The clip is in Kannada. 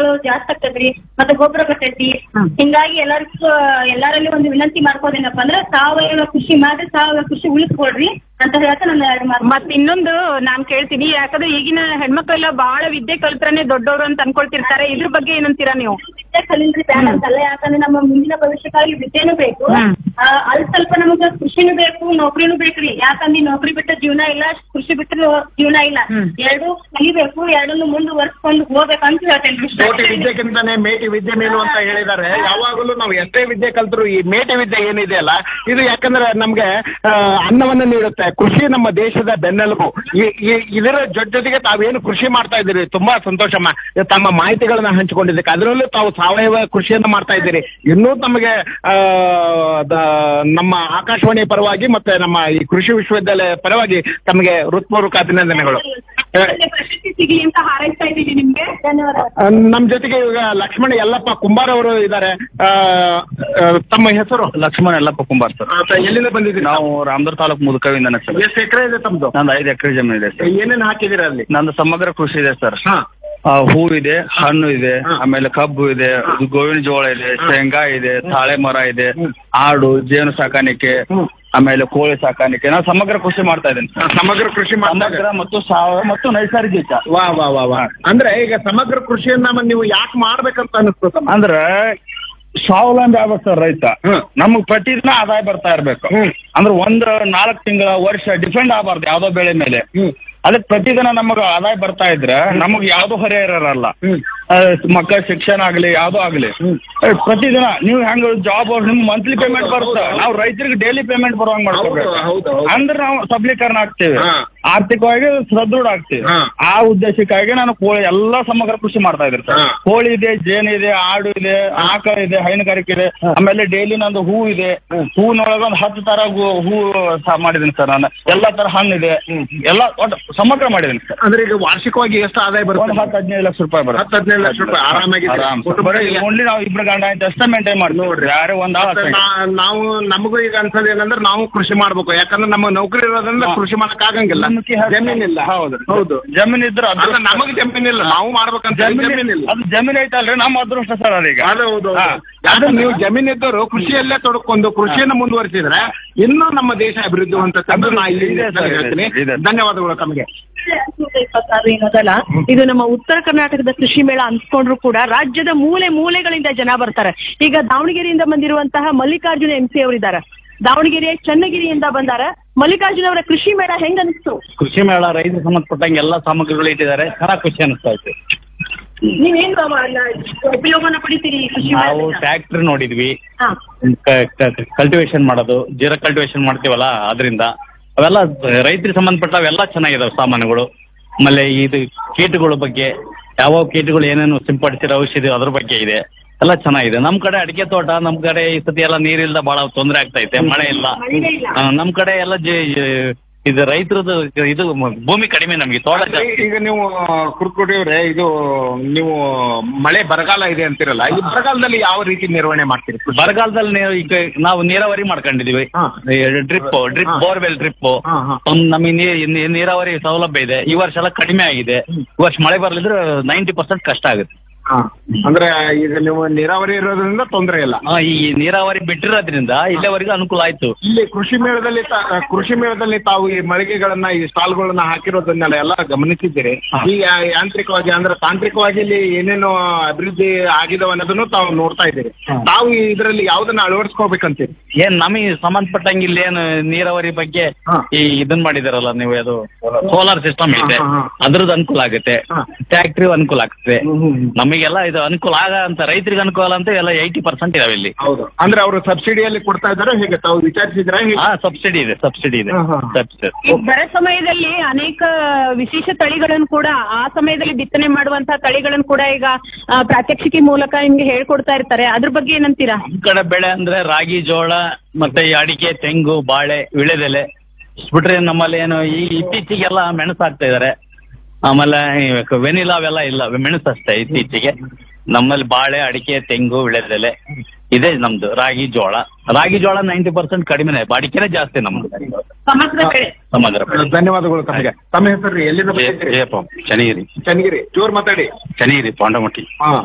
ಖರ್ಚುಗಳು ಜಾಸ್ತಿ ಆಗ್ತದ್ರಿ ಮತ್ತೆ ಗೊಬ್ಬರ ಬರ್ತೈತಿ ಹಿಂಗಾಗಿ ಎಲ್ಲರಿಗೂ ಎಲ್ಲರಲ್ಲಿ ಒಂದು ವಿನಂತಿ ಮಾಡ್ಕೋದೇನಪ್ಪ ಅಂದ್ರೆ ಸಾವಯವ ಕೃಷಿ ಮಾಡಿ ಸಾವಯವ ಕೃಷಿ ಉಳಿಸ್ಕೊಳ್ರಿ ಅಂತ ಹೇಳ್ತಾ ನನ್ನ ಎರಡು ಮಾತು ಮತ್ ಇನ್ನೊಂದು ನಾನ್ ಕೇಳ್ತೀನಿ ಯಾಕಂದ್ರೆ ಈಗಿನ ಹೆಣ್ಮಕ್ಳೆಲ್ಲ ಬಹಳ ವಿದ್ಯೆ ಕಲ್ತ್ರನೆ ದೊಡ್ಡವರು ಅಂತ ಅನ್ಕೊಳ್ತಿರ್ತಾರೆ ಇದ್ರ ಬಗ್ಗೆ ಏನಂತೀರಾ ನೀವು ವಿದ್ಯೆ ಕಲಿಲ್ರಿ ಬೇಡ ಅಂತಲ್ಲ ಯಾಕಂದ್ರೆ ನಮ್ಮ ಮುಂದಿನ ಭವಿಷ್ಯಕ್ಕಾಗಿ ವಿದ್ಯೆನೂ ಬೇಕು ಹ್ಮ್. ಆ, ಅಲ್ಲಿ ಸ್ವಲ್ಪ ನಮಗ ಕೃಷಿನೂ ಬೇಕು ನೌಕರಿನೂ ಬೇಕ್ರಿ ಯಾಕಂದ್ರೆ ಈ ನೌಕರಿ ಬಿಟ್ಟ ಜೀವನ ಇಲ್ಲ ಕೃಷಿ ಬಿಟ್ಟರೆ ಜೀವನ ಇಲ್ಲ ಹ್ಮ್. ಎರಡು ಕಲಿಬೇಕು ಎರಡನ್ನು ಮುಂದುವರ್ಸ್ಕೊಂಡು ಹೋಗ್ಬೇಕಂತ ಹೇಳ್ತೇನೆ ಕೋಟಿ ವಿದ್ಯೆಗಿಂತಾನೆ ಮೇಟಿ ವಿದ್ಯೆ ಮೇಲು ಅಂತ ಹೇಳಿದ್ದಾರೆ ಯಾವಾಗಲೂ ನಾವು ಎಷ್ಟೇ ವಿದ್ಯೆ ಕಲ್ತರು ಈ ಮೇಟಿ ವಿದ್ಯೆ ಏನಿದೆ ಅಲ್ಲ ಇದು ಯಾಕಂದ್ರೆ ನಮ್ಗೆ ಆ, ಅನ್ನವನ್ನ ನೀಡುತ್ತೆ ಕೃಷಿ ನಮ್ಮ ದೇಶದ ಬೆನ್ನೆಲುಬು ಈ- ಈ- ಇದರ ಜೊತೆ ಜೊತೆಗೆ ತಾವೇನು ಕೃಷಿ ಮಾಡ್ತಾ ಇದ್ದೀರಿ ತುಂಬಾ ಸಂತೋಷಮ್ಮ ತಮ್ಮ ಮಾಹಿತಿಗಳನ್ನ ಹಂಚಿಕೊಂಡಿದ್ದಕ್ಕೆ ಅದರಲ್ಲೂ ತಾವು ಸಾವಯವ ಕೃಷಿಯನ್ನ ಮಾಡ್ತಾ ಇದ್ದೀರಿ ಇನ್ನೂ ತಮಗೆ ಆ, ದ- ನಮ್ಮ ಆಕಾಶವಾಣಿ ಪರವಾಗಿ ಮತ್ತೆ ನಮ್ಮ ಈ ಕೃಷಿ ವಿಶ್ವವಿದ್ಯಾಲಯ ಪರವಾಗಿ ತಮಗೆ ಹೃತ್ಪೂರ್ವಕ ಅಭಿನಂದನೆಗಳು ಆ, ಪ್ರಶಸ್ತಿ ಸಿಗ್ಲಿ ಅಂತ ಹಾರೈಸ್ತಾ ಇದ್ದೀವಿ ನಿಮ್ಗೆ ಧನ್ಯವಾದ ಆ, ನಮ್ ಜೊತೆಗೆ ಈಗ ಲಕ್ಷ್ಮಣ ಯಲ್ಲಪ್ಪ ಕುಂಬಾರ್ ಅವರು ಇದ್ದಾರೆ ಆ, ಆ, ತಮ್ಮ ಹೆಸರು ಲಕ್ಷ್ಮಣ ಯಲ್ಲಪ್ಪ ಕುಂಬಾರ್ ಸರ್ ಆ, ತ- ಎಲ್ಲಿಂದ ಬಂದಿದ್ದೀರಿ ನಾವು ರಾಮದುರ್ ತಾಲೂಕು ಮುದುಕವಿಂದನೇ ಸರ್ ಎಷ್ಟು ಎಕರೆ ಇದೆ ತಮ್ದು ನಂದು ಐದು ಎಕರೆ ಜಮೀನು ಇದೆ ಸರ್ ಏನೇನ್ ಹಾಕಿದಿರ ಅಲ್ಲಿ ನಂದು ಸಮಗ್ರ ಕೃಷಿ ಇದೆ ಸರ್ ಹಾ ಆ, ಹೂ ಇದೆ ಹಣ್ಣು ಇದೆ ಹಾ. ಆಮೇಲೆ ಕಬ್ಬು ಇದೆ ಇದು ಗೋವಿನ ಜೋಳ ಇದೆ ಹಾ. ಶೇಂಗಾ ಇದೆ ತಾಳೆ ಮರ ಇದೆ ಹ್ಮ್. ಆಡು ಜೇನು ಸಾಕಾಣಿಕೆ ಹ್ಮ್. ಆಮೇಲೆ ಕೋಳಿ ಸಾಕಾಣಿಕೆ ನಾನು ಸಮಗ್ರ ಕೃಷಿ ಮಾಡ್ತಾ ಇದ್ದೀನಿ ಸರ್ ಸಮಗ್ರ ಕೃಷಿ ಮಾಡ್ದಾಗ ಸಮಗ್ರ ಮತ್ತು ಸಾವಯವ ಮತ್ತು ನೈಸರ್ಗಿಕ ವಾ ವಾ ವಾ ವಾ ಅಂದ್ರೆ ಈಗ ಸಮಗ್ರ ಕೃಷಿಯನ್ನ ಮ- ನೀವು ಯಾಕೆ ಮಾಡ್ಬೇಕಂತ ಅನಿಸ್ತು ತಮ್ಮ? ಅಂದ್ರ ಸ್ವಾವಲಂಬಿ ಆಗ್ಬೇಕು ಸರ್ ರೈತ ಹ್ಮ್. ನಮಗ್ ಪ್ರತಿದಿನ ಆದಾಯ ಬರ್ತಾ ಇರ್ಬೇಕು ಹ್ಮ್. ಅಂದ್ರೆ ಒಂದ್ ನಾಲ್ಕು ತಿಂಗಳ ವರ್ಷ ಡಿಪೆಂಡ್ ಆಗಬಾರ್ದು ಯಾವ್ದೋ ಬೆಳೆ ಮೇಲೆ ಹ್ಮ್. ಅದಕ್ಕೆ ಪ್ರತಿದಿನ ನಮಗ ಆದಾಯ ಬರ್ತಾ ಇದ್ರೆ ನಮಗ್ ಯಾವ್ದು ಹೊರೆ ಇರಲ್ಲ ಹ್ಮ್. ಮಕ್ಕಳ ಶಿಕ್ಷಣ ಆಗ್ಲಿ ಯಾವ್ದೋ ಆಗ್ಲಿ ಹ್ಮ್. ಏ, ಪ್ರತಿದಿನ ನೀವು ಹೆಂಗ ಜಾಬ್ ನಿಮ್ ಮಂತ್ಲಿ ಪೇಮೆಂಟ್ ಬರುತ್ತೆ ನಾವು ರೈತರಿಗೆ ಡೈಲಿ ಪೇಮೆಂಟ್ ಬರುವಂಗ್ ಮಾಡ್ಕೋಬೇಕು ಹೌದು, ಹೌದು, ಹೌದು. ಅಂದ್ರೆ ನಾವು ಸಬಲೀಕರಣ ಆಗ್ತೇವೆ ಹಾ. ಆರ್ಥಿಕವಾಗಿ ಸದೃಢ ಆಗ್ತೇವೆ ಹಾ. ಆ ಉದ್ದೇಶಕ್ಕಾಗಿ ನಾನು ಕೋಳಿ ಎಲ್ಲಾ ಸಮಗ್ರ ಕೃಷಿ ಮಾಡ್ತಾ ಇದ್ದೀನಿ ಸರ್ ಹಾ. ಕೋಳಿ ಇದೆ ಜೇನು ಇದೆ ಆಡು ಇದೆ ಆಕಳ ಇದೆ ಹೈನುಗಾರಿಕೆ ಇದೆ ಆಮೇಲೆ ಡೈಲಿ ನಂದು ಹೂ ಇದೆ ಹೂವಿನೊಳಗೆ ಒಂದು ಹತ್ತು ತರ ಹೂ ಹೂ ಸಹ ಮಾಡಿದ್ದೀನಿ ಸರ್ ನಾನು ಎಲ್ಲಾ ತರ ಹಣ್ಣಿದೆ ಎಲ್ಲ ಒಟ್ಟು ಸಮಗ್ರ ಮಾಡಿದ್ದೀನಿ ಸರ್ ಅಂದ್ರೆ ಈಗ ವಾರ್ಷಿಕವಾಗಿ ಎಷ್ಟು ಆದಾಯ ಒಂದು ಬರುತ್ತೆ ಹತ್ತು ಹದಿನೈದು ಲಕ್ಷ ರೂಪಾಯಿ ಬರುತ್ತೆ ಹತ್ತು ಹದಿನೈದು ಲಕ್ಷ ರೂಪಾಯಿ ಆರಾಮಾಗಿದೆ ಆರಾಮ್ ಸರ್. ಬರೀ ಓನ್ಲಿ ನಾವು ಇಬ್ರು ಗಂಡ ಅಂತ ಅಷ್ಟೇ ಮೇಂಟೈನ್ ಮಾಡ್ತೀವಿ ನೋಡ್ರಿ. ಯಾರೇ ಒಂದ್ ಆಳು ಮತ್ತೆ ಅಷ್ಟೇ. ನಾ- ನಾವು ನಮಗೂ ಈಗ ಅನ್ಸೋದು ಏನಂದ್ರೆ ನಾವು ಕೃಷಿ ಮಾಡ್ಬೇಕು ಯಾಕಂದ್ರೆ ನಮ್ಮ ನೌಕರಿ ಇರೋದ್ರಿಂದ ಹಾ. ಕೃಷಿ ಮಾಡಕ್ ಆಗಂಗಿಲ್ಲ ನಂಬಿಕೆ ಹಾಕಿ- ಜಮೀನಿಲ್ಲ ಹೌದು ಹೌದು ಜಮೀನ್ ಇದ್ರೆ ಅದು ಅಂದ್ರೆ ನಮಗೆ ಜಮೀನಿಲ್ಲ ನಾವು ಮಾಡ್ಬೇಕಂತ ಜಮೀನಿಲ್ಲ ಅದು ಜಮೀನ್ ಐತಲ್ರಿ ನಮ್ಮ ಅದೃಷ್ಟ ಸರ್ ಅದೀಗ ಅದು ಹೌದು ಹಾ. ಯಾಕಂದ್ರೆ ನೀವು ಜಮೀನ್ ಇದ್ದವರು ಕೃಷಿಯಲ್ಲೇ ತೊಡಕೊಂಡು ಕೃಷಿಯನ್ನು ಮುಂದುವರಿಸಿದ್ರೆ ಇನ್ನೂ ನಮ್ಮ ದೇಶ ಅಭಿವೃದ್ಧಿ ಹೊಂದುತ್ತೆ ನಾ ಇಲ್ಲಿ ಇದೆ ಸರ್, ಇದೆ, ಹೇಳ್ತೀನಿ ಇದೆ. ಧನ್ಯವಾದಗಳು ತಮಗೆ ಇಪ್ಪತ್ತಾರು ಏನೋದಲ್ಲ ಇದು ನಮ್ಮ ಉತ್ತರ ಕರ್ನಾಟಕದ ಕೃಷಿ ಮೇಳ ಅನ್ಸ್ಕೊಂಡ್ರು ಕೂಡ ರಾಜ್ಯದ ಮೂಲೆ ಮೂಲೆಗಳಿಂದ ಜನ ಬರ್ತಾರೆ ಈಗ ದಾವಣಗೆರೆಯಿಂದ ಬಂದಿರುವಂತಹ ಮಲ್ಲಿಕಾರ್ಜುನ ಎಂ ಸಿ ಅವರಿದ್ದಾರೆ ದಾವಣಗೆರೆ ಚನ್ನಗಿರಿಯಿಂದ ಬಂದಾರ ಮಲ್ಲಿಕಾರ್ಜುನ ಅವರ ಕೃಷಿ ಮೇಳ ಹೆಂಗ್ ಅನಿಸ್ತು ಕೃಷಿ ಮೇಳ ರೈತರಿಗೆ ಸಂಬಂಧಪಟ್ಟಂಗೆ ಎಲ್ಲ ಸಾಮಗ್ರಿಗಳು ಇಟ್ಟಿದ್ದಾರೆ ಚೆನ್ನಾಗಿ ಖುಷಿ ಅನಿಸ್ತಾ ಇತ್ತು ನೀವೇನ್ ಉಪಯೋಗನ ಪಡಿತೀರಿ ಈ ಕೃಷಿ ನಾವು ಮೇಳದಿಂದ? ಟ್ರ್ಯಾಕ್ಟರ್ ನೋಡಿದ್ವಿ ಹಾ. ಕಲ್ಟಿವೇಶನ್ ಮಾಡೋದು ಜೀರ ಕಲ್ಟಿವೇಶನ್ ಮಾಡ್ತೀವಲ್ಲ ಅದರಿಂದ ಅವೆಲ್ಲ ರೈತರಿಗೆ ಸಂಬಂಧಪಟ್ಟವೆಲ್ಲ ಚೆನ್ನಾಗಿದಾವೆ ಸಾಮಾನುಗಳು ಆಮೇಲೆ ಇದು ಕೀಟಗಳ ಬಗ್ಗೆ ಯಾವ ಕೀಟಗಳು ಏನೇನು ಸಿಂಪಡಿಸಿರೋ ಔಷಧಿ ಅದ್ರ ಬಗ್ಗೆ ಇದೆ ಎಲ್ಲ ಚೆನ್ನಾಗಿದೆ ನಮ್ ಕಡೆ ಅಡಿಕೆ ತೋಟ ನಮ್ ಕಡೆ ಈ ಸತಿ ಎಲ್ಲ ನೀರಿಲ್ದ ಬಹಳ ತೊಂದರೆ ಆಗ್ತಾ ಐತೆ ಮಳೆ ಇಲ್ಲ ಮಳೆನೇ ಇಲ್ಲ. ಆ, ನಮ್ ಕಡೆ ಎಲ್ಲ ಜೆ- ಇದು ರೈತರದ್ದು ಇದು ಭೂಮಿ ಕಡಿಮೆ ನಮ್ಗೆ ತೋಟ ಜಾಸ್ತಿ ಈಗ ನೀವು ಕುರ್ಕುಟಿಯವ್ರೆ ಇದು ನೀವು ಮಳೆ ಬರಗಾಲ ಇದೆ ಅಂತಿರಲ್ಲ ಈ ಬರಗಾಲದಲ್ಲಿ ಯಾವ ರೀತಿ ನಿರ್ವಹಣೆ ಮಾಡ್ತೀರಿ ಬರಗಾಲದಲ್ಲಿ ನೀವು ಈಗ ನಾವು ನೀರಾವರಿ ಮಾಡ್ಕೊಂಡಿದೀವಿ ಹಾ. ಡ್ರಿಪ್ ಡ್ರಿಪ್ ಹಾ. ಬೋರ್ವೆಲ್ ಡ್ರಿಪ್ ಹಾ, ಹಾ. ನಮಗೆ ನೀ- ನೀ- ನೀರಾವರಿ ಸೌಲಭ್ಯ ಇದೆ ಈ ವರ್ಷ ಎಲ್ಲ ಕಡಿಮೆ ಆಗಿದೆ ಈ ವರ್ಷ ಮಳೆ ಬರ್ಲಿದ್ರೆ ನೈಂಟಿ ಪರ್ಸೆಂಟ್ ಕಷ್ಟ ಆಗುತ್ತೆ ಹಾ. ಅಂದ್ರೆ ಈಗ ನೀವು ನೀರಾವರಿ ಇರೋದ್ರಿಂದ ತೊಂದರೆ ಇಲ್ಲ ಆ, ಈ ನೀರಾವರಿ ಬಿಟ್ಟಿರೋದ್ರಿಂದ ಇಲ್ಲಿವರೆಗೂ ಅನುಕೂಲ ಆಯ್ತು ಇಲ್ಲಿ ಕೃಷಿ ಮೇಳದಲ್ಲಿ ತಾ- ಕೃಷಿ ಮೇಳದಲ್ಲಿ ತಾವು ಈ ಮಳಿಗೆಗಳನ್ನ ಈ ಸ್ಟಾಲ್ಗಳನ್ನ ಹಾಕಿರೋದನ್ನೆಲ್ಲ ಎಲ್ಲ ಗಮನಿಸಿದ್ದೀರಿ ಹಾ. ಈ ಯಾ- ಯಾಂತ್ರಿಕವಾಗಿ ಅಂದ್ರೆ ತಾಂತ್ರಿಕವಾಗಿ ಇಲ್ಲಿ ಏನೇನು ಅಭಿವೃದ್ಧಿ ಆಗಿದಾವ ಅನ್ನೋದನ್ನು ತಾವು ನೋಡ್ತಾ ಇದ್ದೀರಿ ಹಾ. ತಾವು ಇದರಲ್ಲಿ ಯಾವ್ದನ್ನ ಅಳವಡಿಸ್ಕೋಬೇಕಂತೀರಿ ಏನ್ ನಮಗೆ ಸಂಬಂಧಪಟ್ಟಂಗೆ ಇಲ್ಲಿ ಏನು ನೀರಾವರಿ ಬಗ್ಗೆ ಹಾ. ಈ ಇದನ್ ಮಾಡಿದಾರಲ್ಲ ನೀವು ಅದು ಸೋಲಾರ್ ಸಿಸ್ಟಮ್ ಇದೆ ಹಾ, ಹಾ, ಹಾ. ಅದ್ರದ್ದು ಅನುಕೂಲ ಆಗುತ್ತೆ ಹಾ. ಫ್ಯಾಕ್ಟ್ರಿ ಅನುಕೂಲ ಆಗ್ತದೆ ಹ್ಮ್, ಹ್ಮ್, ಹ್ಮ್. ನಮಗೆಲ್ಲ ಇದು ಅನುಕೂಲ ಆಗ ಅಂತ ರೈತರಿಗೆ ಅನುಕೂಲ ಅಂತ ಎಲ್ಲ ಏಯ್ಟಿ ಪರ್ಸೆಂಟ್ ಇದಾವೆ ಇಲ್ಲಿ ಹೌದು ಅಂದ್ರೆ ಅವರು ಸಬ್ಸಿಡಿಯಲ್ಲಿ ಕೊಡ್ತಾ ಇದ್ದಾರೆ ಹೇಗೆ ತಾವು ವಿಚಾರಿಸಿದ್ರೆ ಹಾ ಸಬ್ಸಿಡಿ ಇದೆ ಸಬ್ಸಿಡಿ ಇದೆ ಹಾ, ಹಾ. ಸಬ್ಸಿಡಿ ಈ ಬರ ಸಮಯದಲ್ಲಿ ಅನೇಕ ವಿಶೇಷ ತಳಿಗಳನ್ನು ಕೂಡ ಆ ಸಮಯದಲ್ಲಿ ಬಿತ್ತನೆ ಮಾಡುವಂತಹ ತಳಿಗಳನ್ನು ಕೂಡ ಈಗ ಆ, ಪ್ರಾತ್ಯಕ್ಷಿಕೆ ಮೂಲಕ ನಿಮ್ಗೆ ಹೇಳ್ಕೊಡ್ತಾ ಇರ್ತಾರೆ ಅದ್ರ ಬಗ್ಗೆ ಏನಂತೀರಾ ನಮ್ ಕಡೆ ಬೆಳೆ ಅಂದ್ರೆ ರಾಗಿ ಜೋಳ ಮತ್ತೆ ಈ ಅಡಿಕೆ ತೆಂಗು ಬಾಳೆ ವಿಳೆದೆಲೆ ಬಿಟ್ರೆ ನಮ್ಮಲ್ಲಿ ಏನು ಈ ಇತ್ತೀಚೆಗೆಲ್ಲ ಮೆಣಸು ಹಾಕ್ತಾ ಇದಾರೆ ಆಮೇಲೆ ವೆನಿಲಾ ಅವೆಲ್ಲ ಇಲ್ಲ ಮೆಣಸು ಅಷ್ಟೇ ಇತ್ತೀಚೆಗೆ ನಮ್ಮಲ್ಲಿ ಬಾಳೆ ಅಡಿಕೆ ತೆಂಗು ವಿಳೆದೆಲೆ ಇದೆ ನಮ್ದು ರಾಗಿ ಜೋಳ ರಾಗಿ ಜೋಳ ನೈಂಟಿ ಪರ್ಸೆಂಟ್ ಕಡಿಮೆನೆ ಅಡಿಕೆನೇ ಜಾಸ್ತಿ ನಮ್ದು ಸಮಗ್ರ ಬೆಳೆ ಸಮಗ್ರ ಬೆಳೆ. ಧನ್ಯವಾದಗಳು ತಮಗೆ ತಮ್ಮ ಹೆಸರು ಎಲ್ಲಿಂದ ಬಂದಿದ್ದೀರಿ? ಜಯಪ್ಪ ಚನ್ನಗಿರಿ ಚನ್ನಗಿರಿ ಜೋರ್ ಮಾತಾಡಿ ಚನ್ನಗಿರಿ ಪಾಂಡಮಟ್ಟಿ ಹಾ